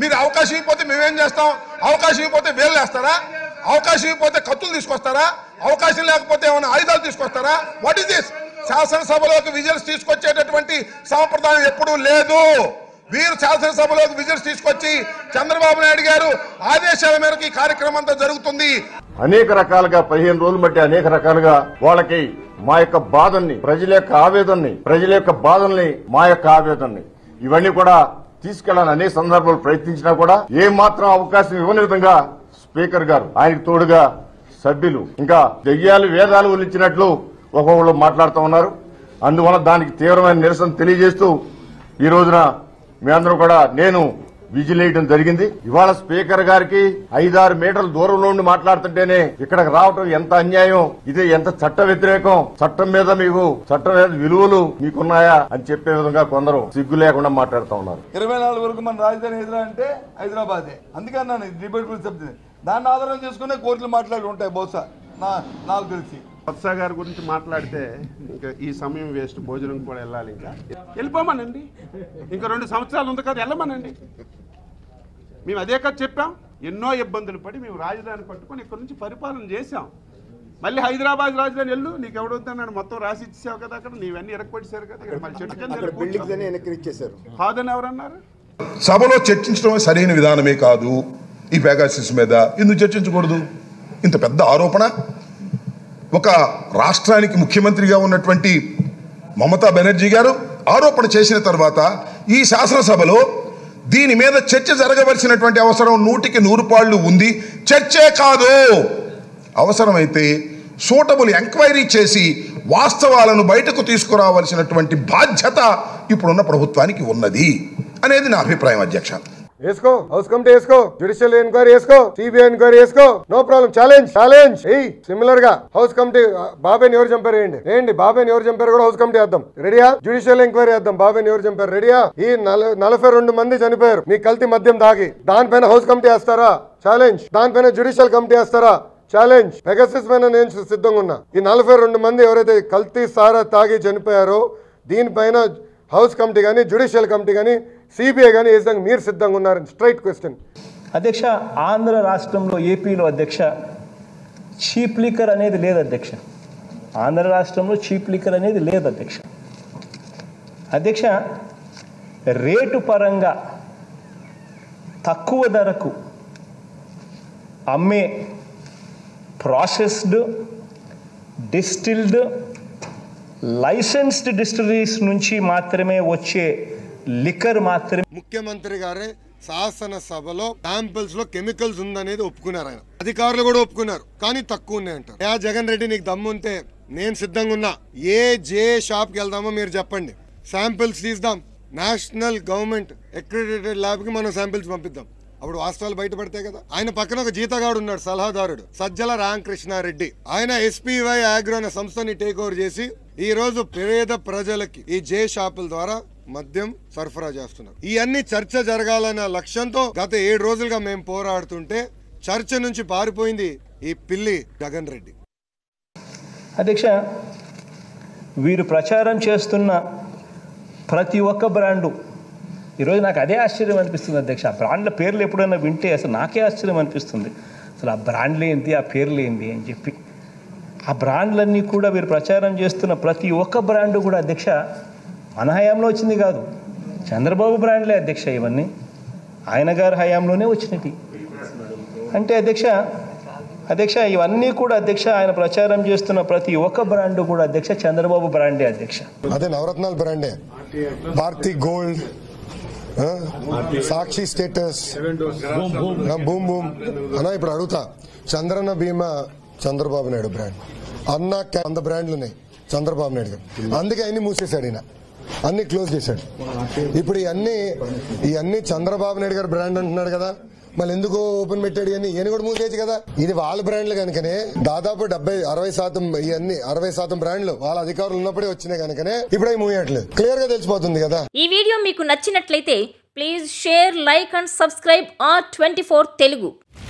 మీరు అవకాశం ఇవ్వకపోతే మేమేం చేస్తాం అవకాశం ఇవ్వకపోతే వేలు వేస్తారా అవకాశం ఇవ్వకపోతే కత్తులు తీసుకొస్తారా అవకాశం లేకపోతే ఏమైనా ఆయుధాలు తీసుకొస్తారా వాట్ ఇస్ దిస్ శాసనసభలోకి విజిల్స్ తీసుకొచ్చేటటువంటి సాంప్రదాయం ఎప్పుడూ లేదు వీరు శాసనసభలోకి విజిల్స్ తీసుకొచ్చి చంద్రబాబు నాయుడు గారు ఆదేశాల మేరకు ఈ కార్యక్రమం అంతా జరుగుతుంది అనేక రకాలుగా పదిహేను రోజులు బట్టి అనేక రకాలుగా వాళ్ళకి మా యొక్క బాధల్ని ప్రజల యొక్క ఆవేదనని ప్రజల యొక్క బాధల్ని మా యొక్క ఆవేదనని ఇవన్నీ కూడా తీసుకెళ్లాలని అనేక సందర్భాలు ప్రయత్నించినా కూడా ఏ మాత్రం అవకాశం ఇవ్వని విధంగా స్పీకర్ గారు ఆయనకు తోడుగా సభ్యులు ఇంకా దెయ్యాలు వేదాలు ఒలిచినట్లు ఒక్కొక్కరు మాట్లాడుతూ ఉన్నారు అందువల్ల దానికి తీవ్రమైన నిరసన తెలియజేస్తూ ఈ రోజున మీ అందరూ కూడా నేను విజిల్ వేయడం జరిగింది ఇవాళ స్పీకర్ గారికి ఐదారు మీటర్ల దూరంలో ఉండి మాట్లాడుతుంటేనే ఇక్కడికి రావటం ఎంత అన్యాయం ఇది ఎంత చట్ట వ్యతిరేకం చట్టం మీద మీకు చట్టం మీద విలువలు మీకున్నాయా అని చెప్పే విధంగా కొందరు సిగ్గు లేకుండా మాట్లాడుతూ ఉన్నారు ఇరవై నాలుగు వరకు మన రాజధాని ఎదురా అంటే హైదరాబాదే అందుకని నన్ను డిబేటబుల్ సబ్జెక్ట్ దాన్ని ఆధారం చేసుకునే కోర్టులు మాట్లాడి ఉంటాయి బహుశా నా నాకు తెలిసి వత్స గారి గురించి మాట్లాడితే ఇంకా ఈ సమయం వేస్ట్ భోజనం కూడా వెళ్ళాలి ఇంకా వెళ్ళిపోమనండి ఇంకా రెండు సంవత్సరాలు ఉంది కదా వెళ్ళమనండి మేము అదే కదా చెప్పాం ఎన్నో ఇబ్బందులు పడి మేము రాజధాని పట్టుకొని ఇక్కడ నుంచి పరిపాలన చేశాం మళ్ళీ హైదరాబాద్ రాజధాని వెళ్ళు నీకు ఎవడొద్దన్నాడు మొత్తం రాసి ఇచ్చావు కదా అక్కడ నీవన్నీ ఎరక్కొట్టేశారు కదా ఇక్కడ మళ్ళీ చెట్టు కింద వెళ్ళి కూర్చో. కాదని ఎవరన్నారు సభలో చర్చించడం సరైన విధానమే కాదు ఈ పెగాసిస్ మీద ఎందుకు చర్చించకూడదు ఇంత పెద్ద ఆరోపణ ఒక రాష్ట్రానికి ముఖ్యమంత్రిగా ఉన్నటువంటి మమతా బెనర్జీ గారు ఆరోపణ చేసిన తర్వాత ఈ శాసనసభలో దీని మీద చర్చ జరగవలసినటువంటి అవసరం నూటికి నూరు పాళ్ళు ఉంది చర్చే కాదు అవసరమైతే సూటబుల్ ఎంక్వైరీ చేసి వాస్తవాలను బయటకు తీసుకురావాల్సినటువంటి బాధ్యత ఇప్పుడున్న ప్రభుత్వానికి ఉన్నది అనేది నా అభిప్రాయం అధ్యక్ష వేసుకో హౌస్ కమిటీ వేసుకో జ్యుడిషియల్ ఎంక్వైరీ వేసుకో సిబిఐ ఎంక్వైరీ వేసుకో నో ప్రాబ్లం ఛాలెంజ్ ఛాలెంజ్ ఎయ్ సిమిలర్ గా హౌస్ కమిటీ బాబాయ్ని ఎవరు చంపారు వేయండి వేయండి బాబాయ్ని ఎవరు చంపారు కూడా హౌస్ కమిటీ వేద్దాం రెడీయా జ్యుడిషియల్ ఎంక్వైరీ వేద్దాం బాబాయ్ని ఎవరు చంపారు రెడీయా ఈ నల- నలభై రెండు మంది చనిపోయారు మీ కల్తీ మద్యం తాగి దానిపైన హౌస్ కమిటీ వేస్తారా ఛాలెంజ్ దానిపైన జ్యుడిషియల్ కమిటీ వేస్తారా ఛాలెంజ్ పెగసిస్ పైన నేను సిద్ధంగా ఉన్నా ఈ నలభై రెండు మంది ఎవరైతే కల్తీ సారా తాగి చనిపోయారో దీనిపైన హౌస్ కమిటీ కానీ జ్యుడిషియల్ కమిటీ కానీ సిబిఐ కానీ ఏ విధంగా మీరు సిద్ధంగా ఉన్నారు స్ట్రైట్ క్వశ్చన్ అధ్యక్ష ఆంధ్ర రాష్ట్రంలో ఏపీలో అధ్యక్ష చీప్ లిక్కర్ అనేది లేదు అధ్యక్ష ఆంధ్ర రాష్ట్రంలో చీప్ లిక్కర్ అనేది లేదు అధ్యక్ష అధ్యక్ష రేటు పరంగా తక్కువ ధరకు అమ్మే ప్రాసెస్డ్ డిస్టిల్డ్ లైసెన్స్డ్ డిస్టిలరీస్ నుంచి మాత్రమే వచ్చే లిక్కర్ మాత్రమే ముఖ్యమంత్రి గారే శాసనసభలో శాంపిల్స్ లో కెమికల్స్ ఉందనేది ఒప్పుకున్నారు ఆయన అధికారులు కూడా ఒప్పుకున్నారు కానీ తక్కువ ఉన్నాయంటారు యా జగన్ రెడ్డి నీకు దమ్ముంటే నేను సిద్ధంగా ఉన్నా ఏ జే షాప్ కి వెళ్దామో మీరు చెప్పండి శాంపిల్స్ తీద్దాం నేషనల్ గవర్నమెంట్ అక్రిడేటెడ్ ల్యాబ్ కి మనం శాంపిల్స్ పంపిద్దాం అప్పుడు వాస్తవాలు బయటపడతాయి కదా ఆయన పక్కన ఒక జీతగాడు ఉన్నాడు సలహాదారుడు సజ్జల రామకృష్ణారెడ్డి ఆయన ఎస్పీవై ఆగ్రో అనే సంస్థని టేక్ ఓవర్ చేసి ఈ రోజు పేద ప్రజలకి ఈ జే షాపుల ద్వారా మద్యం సరఫరా చేస్తున్నారు ఇవన్నీ చర్చ జరగాలన్న లక్ష్యంతో గత ఏడు రోజులుగా మేము పోరాడుతుంటే చర్చ నుంచి పారిపోయింది ఈ పిల్లి జగన్ రెడ్డి అధ్యక్ష వీరు ప్రచారం చేస్తున్న ప్రతి ఒక్క బ్రాండు ఈరోజు నాకు అదే ఆశ్చర్యం అనిపిస్తుంది అధ్యక్ష ఆ బ్రాండ్ల పేర్లు ఎప్పుడైనా వింటే అసలు నాకే ఆశ్చర్యం అనిపిస్తుంది అసలు ఆ బ్రాండ్లు ఏంటి ఆ పేర్లు ఏంటి అని చెప్పి ఆ బ్రాండ్లన్నీ కూడా వీరు ప్రచారం చేస్తున్న ప్రతి ఒక్క బ్రాండు కూడా అధ్యక్ష మన హయాంలో వచ్చింది కాదు చంద్రబాబు బ్రాండ్లే అధ్యక్ష ఇవన్నీ ఆయన గారి హయాంలోనే వచ్చినవి అంటే అధ్యక్ష అధ్యక్ష ఇవన్నీ కూడా అధ్యక్ష ఆయన ప్రచారం చేస్తున్న ప్రతి ఒక్క బ్రాండ్ కూడా అధ్యక్ష చంద్రబాబు బ్రాండే అధ్యక్ష అదే నవరత్నాల బ్రాండే భారతి గోల్డ్ ఆ, సాక్షి స్టేటస్ ఆ, బూమ్ బూమ్ అన్న ఇప్పుడు అడుగుతా చంద్రన్న బీమా చంద్రబాబు నాయుడు బ్రాండ్ అన్న క్యా- వంద బ్రాండ్లు ఉన్నాయి చంద్రబాబు నాయుడు గారు అందుకే అన్ని మూసేశాడు ఈయన అన్ని క్లోజ్ చేశాడు ఇప్పుడు ఇవన్నీ ఇవన్నీ చంద్రబాబు నాయుడు గారు బ్రాండ్ అంటున్నాడు కదా మళ్ళీ ఎందుకు ఓపెన్ పెట్టాడు అని ఈయన కూడా మూసేయచ్చు కదా ఇది వాళ్ళ బ్రాండ్లు కనుకనే దాదాపు డెబ్బై అరవై శాతం ఇవన్నీ అరవై శాతం బ్రాండ్లు వాళ్ళ అధికారులు ఉన్నప్పుడే వచ్చినాయి కనుకనే ఇప్పుడు అవి మూయట్లేదు క్లియర్ గా తెలిసిపోతుంది కదా ఈ వీడియో మీకు నచ్చినట్లయితే please share like and subscribe R twenty Telugu